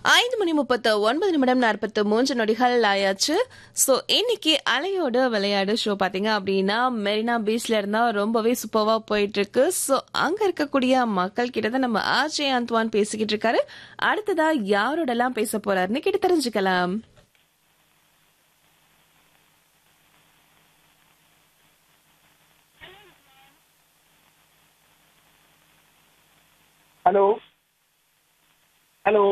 ஐந்து மணி முப்பத்து ஒன்பது நிமிடம் நாற்பத்து மூன்று நொடிகள் ஆயாச்சு ஸோ இன்னைக்கு அலையோட விளையாடு ஷோ பார்த்தீங்க அப்படின்னா மெரினா பீச்ல இருந்தா ரொம்பவே சூப்பராக போயிட்டு இருக்கு ஸோ அங்க இருக்கக்கூடிய மக்கள் கிட்ட தான் நம்ம ஆர்ஜே அந்த்வான் பேசிக்கிட்டு இருக்காரு அடுத்ததா யாரோடலாம் பேச போறாருன்னு கேட்டு தெரிஞ்சுக்கலாம் ஹலோ ஹலோ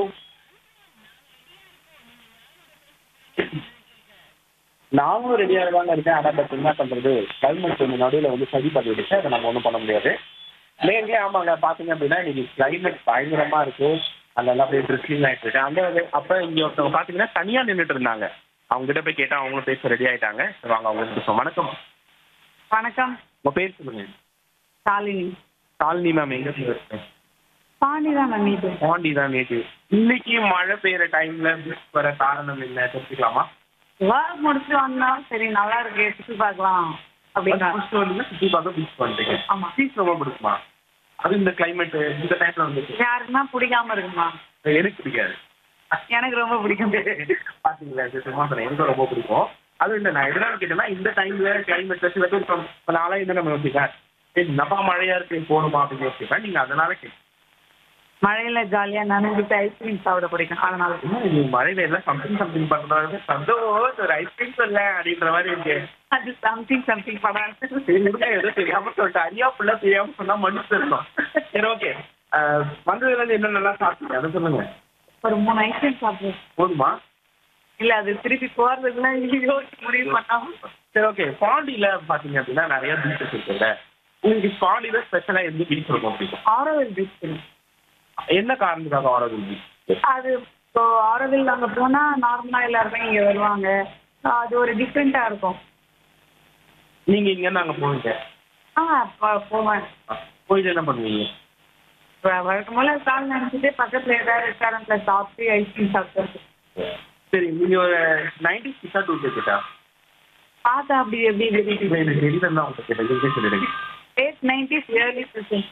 நானும் ரெடியாக தாங்க இருக்கேன் ஆனால் பட் என்ன பண்ணுறது கிளைமேட் கொஞ்சம் நடுவில் வந்து சரி பண்ணி விடுச்சு அதை நம்ம ஒன்றும் பண்ண முடியாது நேர்லயே ஆமாங்க பார்த்தீங்க அப்படின்னா இன்னைக்கு கிளைமேட் பயங்கரமாக இருக்கு அதெல்லாம் அப்படியே ட்ரிஸ்லிங் ஆகிட்டு இருக்கு அந்த இது அப்போ இங்கே ஒருத்தவங்க பார்த்தீங்கன்னா தனியாக நின்றுட்டு இருந்தாங்க அவங்க கிட்ட போய் கேட்டால் அவங்களும் பேச ரெடி ஆயிட்டாங்க சரி வாங்க அவங்க பேசுவோம் வணக்கம் வணக்கம் உங்கள் பேர் சொல்லுங்க சாலினி சாலினி மேம் எங்கே இருக்கேன் பாண்டி தான் மேம் இது பாண்டி தான் நேற்று இன்னைக்கு மழை பெய்யுற டைம்ல பீச் வர காரணம் என்ன தெரிஞ்சுக்கலாமா ஒர்க் முடிச்சு வந்தா சரி நல்லா இருக்கு சுற்றி பார்க்கலாம் அப்படின்னா ஃபர்ஸ்ட் வந்து சுற்றி பார்க்க பீச் பண்ணிட்டீங்க ஆமா. பீச் ரொம்ப பிடிக்குமா அது இந்த கிளைமேட் இந்த டைம்ல வந்து யாருக்குன்னா பிடிக்காம இருக்குமா எனக்கு பிடிக்காது எனக்கு ரொம்ப பிடிக்கும் பாத்தீங்களா இது சும்மா சொன்னேன் எனக்கு ரொம்ப பிடிக்கும் அதுவும் இல்லை நான் எதனால கேட்டேன்னா இந்த டைம்ல கிளைமேட் சில பேர் இப்போ இப்போ நாளே இந்த நம்ம யோசிப்பேன் சரி என்னப்பா மழையா இருக்கு போகணுமா அப்படின்னு யோசிப்பேன் நீங்க அதனால கேட்டேன் மழையில ஜாலியா நனைஞ்சிட்டு ஐஸ்கிரீம் சாப்பிட பிடிக்கும் அதனால என்ன நீ மழையில எல்லாம் சம்திங் சம்திங் பண்றாங்க சந்தோஷம் ஒரு ஐஸ்கிரீம் சொல்ல அப்படின்ற மாதிரி இருக்கு அது சம்திங் சம்திங் படம் சரி, விடுங்க, ஏதோ தெரியாம சொல்லிட்டேன் ஐயா புள்ள தெரியாம சொன்னா மன்னிச்சு இருக்கணும் சரி ஓகே வந்ததுல இருந்து என்னென்னலாம் சாப்பிட்டீங்க அதை சொல்லுங்க ஒரு மூணு ஐஸ்கிரீம் சாப்பிடுவோம் போதுமா இல்ல அது திருப்பி போறதுக்குள்ள யோசிச்சு முடிவு பண்ணாம சரி ஓகே பாண்டியில பாத்தீங்க அப்படின்னா நிறைய பீச்சஸ் இருக்குல்ல உங்களுக்கு பாண்டியில ஸ்பெஷலா எந்த பீச் இருக்கும் பிடிக்கும் ஆரோவில் பீச் என்ன காரணத்துக்காக ஆரோவில் பீச் அது இப்போ ஆரோவில் அங்க போனா நார்மலா எல்லாருமே இங்க வருவாங்க அது ஒரு டிஃப்ரெண்டா இருக்கும் நீங்க இங்க இருந்து அங்க போவீங்க ஆ போ- போவேன் போயிட்டு என்ன பண்ணுவீங்க வ- வழக்கம் போல கால் நினைச்சிட்டு பக்கத்துல ஏதாவது ரெஸ்டாரண்ட்ல சாப்பிட்டு ஐஸ்கிரீம் சாப்பிட்டு சரி நீங்க ஒரு நைன்டி கிட்டா டூ கிட்டா பார்த்தா அப்படி எப்படி எனக்கு தெரியல தான் உங்களுக்கு கேட்டேன் நீங்களே சொல்லிடுங்க எயிட் நைன்டிஸ் இயர்லி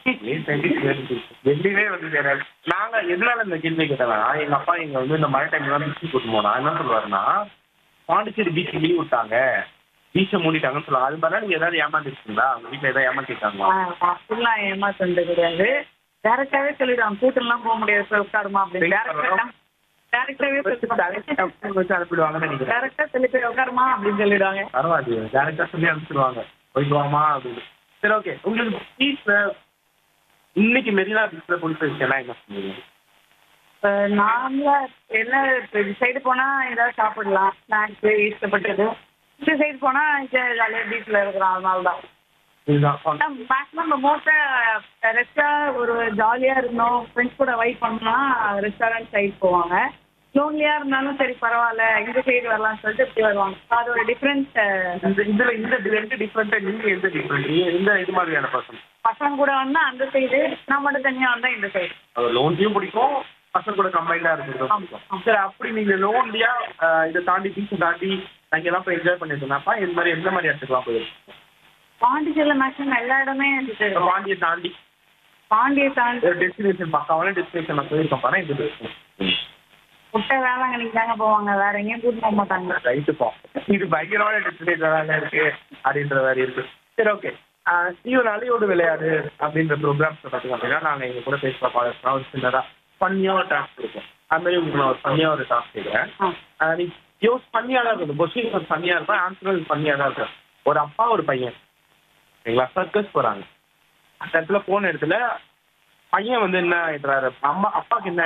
வெளியவே வந்து தெரியாது நாங்க எதனால இந்த கேள்வி கேட்டேன்னா எங்க அப்பா எங்க வந்து இந்த மழை டைம்ல தான் பீச் கூட்டு போனா என்ன சொல்லுவாருன்னா பாண்டிச்சேரி பீச் லீவ் விட்டாங்க பீச்சை மூடிட்டாங்கன்னு சொல்லுவாங்க அது மாதிரி நீங்க ஏதாவது ஏமாந்துருக்கீங்களா உங்க வீட்டுல ஏதாவது ஏமாத்திருக்காங்களா அப்படிலாம் ஏமாத்தது கிடையாது டேரக்டாவே சொல்லிடுவாங்க கூட்டம்லாம் போக முடியாது சார் உட்காருமா அப்படின்னு டேரக்டா டேரக்டாவே வச்சு அனுப்பிடுவாங்கன்னு நினைக்கிறேன் டேரக்டா சொல்லி போய் உட்காருமா அப்படின்னு சொல்லிடுவாங்க பரவாயில்ல டேரக்டா சொல்லி அனுப்பிச்சிடுவாங்க போயிட்டு வாமா அப்படின்னு சரி ஓகே உங்களுக்கு பீச்ல இன்னைக்கு மெரினா பீச்ல பிடிச்ச விஷயம்லாம் என்ன சொல்லுவீங்க நார்மலா என்ன இந்த சைடு போனா ஏதாவது சாப்பிடலாம் ஸ்நாக்ஸ் இஷ்டப்பட்டது இந்த சைடு போனா ஜாலியாக பீச்ல இருக்கிறோம் அதனால தான் இதுதான் மேக்ஸிமம் மோஸ்டா ரெஸ்டா ஒரு ஜாலியா இருந்தோம் ஃப்ரெண்ட்ஸ் கூட வைப் பண்ணா ரெஸ்டாரண்ட் சைடு போவாங்க லோன்லியா இருந்தாலும் சரி பரவாயில்ல இந்த சைடு வரலாம்னு சொல்லிட்டு இப்படி வருவாங்க அது ஒரு டிஃப்ரெண்ட் இந்த இதுல இந்த ரெண்டு டிஃப்ரெண்டா நீங்க எந்த டிஃப்ரெண்ட் இந்த இது மாதிரியான பர்சன் பசங்க கூட வந்தா அந்த சைடு நான் மட்டும் தனியா வந்தா இந்த சைடு லோன்லயும் பிடிக்கும் பசங்க கூட கம்பைண்டா இருக்கிறது பிடிக்கும் சரி அப்படி நீங்க லோன்லியா இதை தாண்டி பீச்சை தாண்டி நாங்க எல்லாம் போய் என்ஜாய் பண்ணிருந்தோம்னாப்பா இந்த மாதிரி எந்த மாதிரி இடத்துக்குலாம் போயிருக்கோம் பாண்டிச்சேரியில மேக்ஸிமம் எல்லா இடமே இருந்துச்சு பாண்டியை தாண்டி பாண்டியை தாண்டி ஒரு டெஸ்டினேஷன் பக்காவான டெஸ்டினேஷன் நான் போயிருக்கேன் பாரு இந்த முட்டை வேளாங்கண்ணிக்கு தாங்க போவாங்க வேற எங்கேயும் கூட்டு போக மாட்டாங்க ரைட்டு போ இது பயங்கரமான டெஸ்டினேஷன் இருக்கு அப்படின்ற மாதிரி இருக்கு சரி ஓகே ஸ்டீவன் அலியோடு விளையாடு அப்படின்ற ப்ரோக்ராம்ஸ் பார்த்தீங்க அப்படின்னா நாங்கள் எங்க கூட பேசுகிற காலேஜ்லாம் ஒரு சின்னதாக ஃபன்னியாக ஒரு டாஸ்க் இருக்கும் அது மாதிரி உங்களுக்கு நான் ஒரு ஃபன்னியாக ஒரு டாஸ்க் கேட்குறேன் ஆ. நீ யோஸ் ஃபன்னியாக தான் இருக்கும் கொஸ்டின் ஒரு ஃபன்னியாக இருக்கும் ஆன்சரும் ஃபன்னியாக தான் இருக்கும் ஒரு அப்பா ஒரு பையன் சரிங்களா சர்க்கஸ் போகிறாங்க அந்த இடத்துல போன இடத்துல பையன் வந்து என்ன ஆயிடுறாரு அம்மா அப்பாவுக்கு என்ன